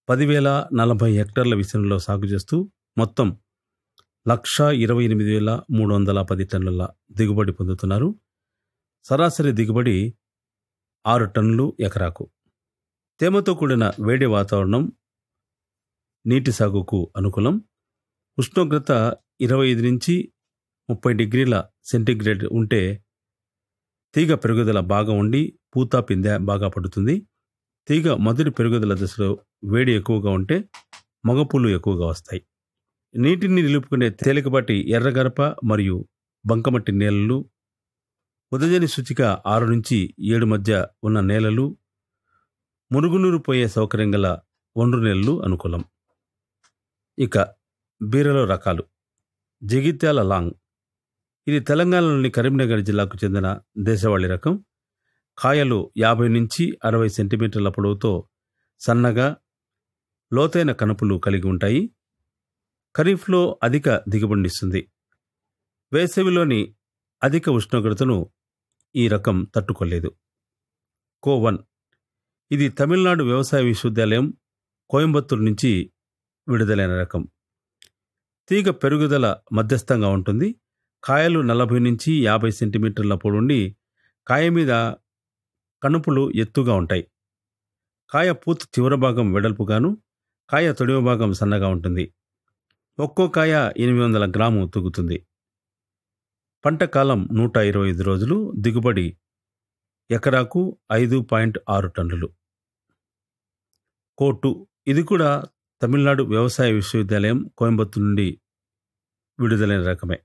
పదివేల నలభై హెక్టార్ల విస్తీర్ణంలో సాగు చేస్తూ మొత్తం లక్ష ఇరవై ఎనిమిది వేల మూడు వందల పది టన్నుల దిగుబడి పొందుతున్నారు సరాసరి దిగుబడి ఆరు టన్నులు ఎకరాకు తేమతో కూడిన వేడి వాతావరణం నీటి సాగుకు అనుకూలం ఉష్ణోగ్రత ఇరవై ఐదు నుంచి ముప్పై డిగ్రీల సెంటీగ్రేడ్ ఉంటే తీగ పెరుగుదల బాగా ఉండి పూత పిందె బాగా పడుతుంది తీగ మొదటి పెరుగుదల దశలో వేడి ఎక్కువగా ఉంటే మగపూలు ఎక్కువగా వస్తాయి నీటిని నిలుపుకునే తేలికపాటి ఎర్రగరప మరియు బంకమట్టి నేలలు ఉదజని సూచిక ఆరు నుంచి ఏడు మధ్య ఉన్న నేలలు మురుగునీరు పోయే సౌకర్యం గల ఒండ్రు నేలలు అనుకూలం ఇక బీరలో రకాలు జగిత్యాల లాంగ్ ఇది తెలంగాణలోని కరీంనగర్ జిల్లాకు చెందిన దేశవాళీ రకం కాయలు యాభై నుంచి అరవై సెంటీమీటర్ల పొడవుతో సన్నగా లోతైన కనుపులు కలిగి ఉంటాయి ఖరీఫ్లో అధిక దిగుబడినిస్తుంది వేసవిలోని అధిక ఉష్ణోగ్రతను ఈ రకం తట్టుకోలేదు కో వన్ ఇది తమిళనాడు వ్యవసాయ విశ్వవిద్యాలయం కోయంబత్తూరు నుంచి విడుదలైన రకం తీగ పెరుగుదల మధ్యస్థంగా ఉంటుంది కాయలు నలభై నుంచి యాభై సెంటీమీటర్ల పొడుండి కాయ మీద కణుపులు ఎత్తుగా ఉంటాయి కాయ పూత చివరి భాగం వెడల్పుగాను కాయ తొడిమ భాగం సన్నగా ఉంటుంది ఒక్కో కాయ ఎనిమిది వందల గ్రాము తూగుతుంది పంట కాలం నూట ఇరవై ఐదు రోజులు దిగుబడి ఎకరాకు ఐదు పాయింట్ ఆరు టన్నులు కోటు ఇది కూడా తమిళనాడు వ్యవసాయ విశ్వవిద్యాలయం కోయంబత్తూరు నుండి విడుదలైన రకమే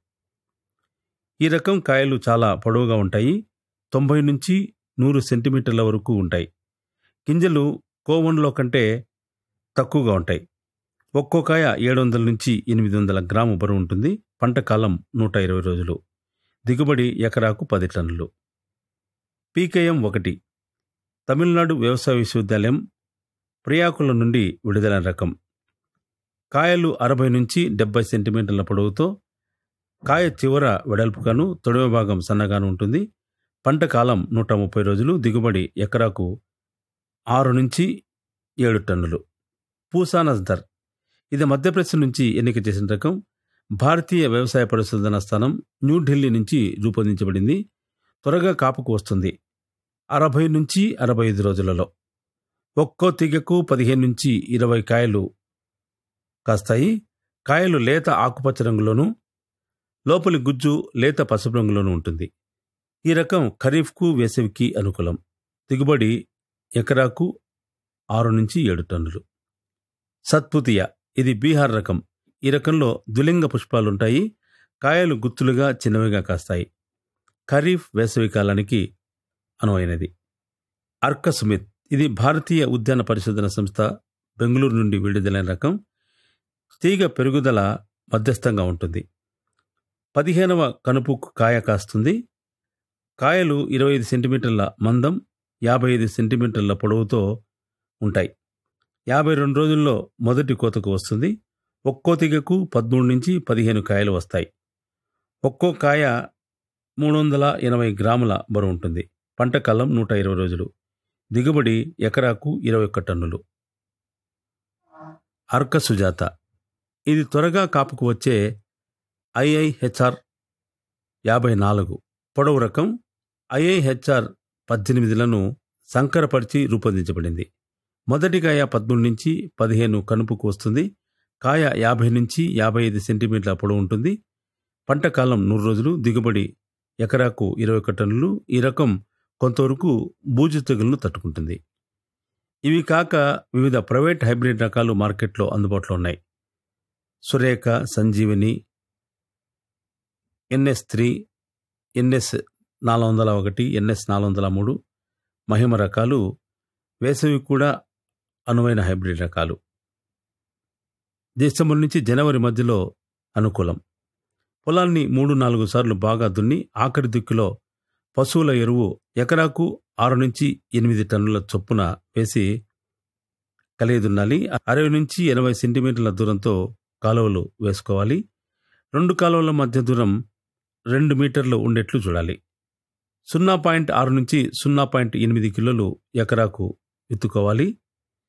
ఈ రకం కాయలు చాలా పొడవుగా ఉంటాయి తొంభై నుంచి నూరు సెంటీమీటర్ల వరకు ఉంటాయి గింజలు కోవన్లో కంటే తక్కువగా ఉంటాయి ఒక్కో కాయ ఏడు వందల నుంచి ఎనిమిది వందల గ్రాము బరువు ఉంటుంది పంట కాలం నూట ఇరవై రోజులు దిగుబడి ఎకరాకు పది టన్నులు పీకేఎం ఒకటి తమిళనాడు వ్యవసాయ విశ్వవిద్యాలయం ప్రియాకుల నుండి విడుదలైన రకం కాయలు అరవై నుంచి డెబ్బై సెంటీమీటర్ల పొడవుతో కాయ చివర వెడల్పుగాను తొడవ భాగం సన్నగాను ఉంటుంది పంట కాలం నూట ముప్పై రోజులు దిగుబడి ఎకరాకు ఆరు నుంచి ఏడు టన్నులు పూసానస్దర్ ఇది మధ్యప్రదేశ్ నుంచి ఎన్నిక చేసిన రకం భారతీయ వ్యవసాయ పరిశోధన స్థానం న్యూఢిల్లీ నుంచి రూపొందించబడింది త్వరగా కాపుకు వస్తుంది అరవై నుంచి అరవై ఐదు రోజులలో ఒక్కో తీగకు పదిహేను నుంచి ఇరవై కాయలు కాస్తాయి కాయలు లేత ఆకుపచ్చ రంగులోను లోపలి గుజ్జు లేత పసుపు రంగులోను ఉంటుంది ఈ రకం ఖరీఫ్కు వేసవికి అనుకూలం దిగుబడి ఎకరాకు ఆరు నుంచి ఏడు టన్నులు సత్పుతియ ఇది బీహార్ రకం ఈ రకంలో ద్విలింగ పుష్పాలుంటాయి కాయలు గుత్తులుగా చిన్నవిగా కాస్తాయి ఖరీఫ్ వేసవి కాలానికి అనువైనది అర్కసుమిత్ ఇది భారతీయ ఉద్యాన పరిశోధన సంస్థ బెంగళూరు నుండి విడుదలైన రకం తీగ పెరుగుదల మధ్యస్థంగా ఉంటుంది పదిహేనవ కనుపుకు కాయ కాస్తుంది కాయలు ఇరవై ఐదు సెంటీమీటర్ల మందం యాభై ఐదు సెంటీమీటర్ల పొడవుతో ఉంటాయి యాభై రెండు రోజుల్లో మొదటి కోతకు వస్తుంది ఒక్కో తీగకు పదమూడు నుంచి పదిహేను కాయలు వస్తాయి ఒక్కో కాయ మూడు వందల ఎనభై గ్రాముల బరువు ఉంటుంది పంట కాలం నూట ఇరవై రోజులు దిగుబడి ఎకరాకు ఇరవై ఒక్క టన్నులు అర్క సుజాత ఇది త్వరగా కాపుకు వచ్చే ఐఐహెచ్ఆర్ యాభై నాలుగు పొడవు రకం ఐఐహెచ్ఆర్ పద్దెనిమిదిలను సంకరపరిచి రూపొందించబడింది మొదటి కాయ పదమూడు నుంచి పదిహేను కనుపుకు వస్తుంది కాయ యాభై నుంచి యాభై ఐదు సెంటీమీటర్ల పొడవు ఉంటుంది పంట కాలం నూరు రోజులు దిగుబడి ఎకరాకు ఇరవై ఒక్క టన్నులు ఈ రకం కొంతవరకు బూజు తెగులను తట్టుకుంటుంది ఇవి కాక వివిధ ప్రైవేట్ హైబ్రిడ్ రకాలు మార్కెట్లో అందుబాటులో ఉన్నాయి Surekha Sanjeevani NS three NS నాలుగు వందల ఒకటి ఎన్ఎస్ నాలుగు వందల మూడు మహిమ రకాలు వేసవి కూడా అనువైన హైబ్రిడ్ రకాలు డిసెంబర్ నుంచి జనవరి మధ్యలో అనుకూలం పొలాన్ని మూడు నాలుగు సార్లు బాగా దున్ని ఆఖరి దిక్కులో పశువుల ఎరువు ఎకరాకు ఆరు నుంచి ఎనిమిది టన్నుల చొప్పున వేసి కలిగి దున్నాలి అరవై నుంచి ఎనభై సెంటీమీటర్ల దూరంతో కాలువలు వేసుకోవాలి రెండు కాలువల మధ్య దూరం రెండు మీటర్లు ఉండేట్లు చూడాలి సున్నా పాయింట్ ఆరు నుంచి సున్నా పాయింట్ ఎనిమిది కిలోలు ఎకరాకు విత్తుకోవాలి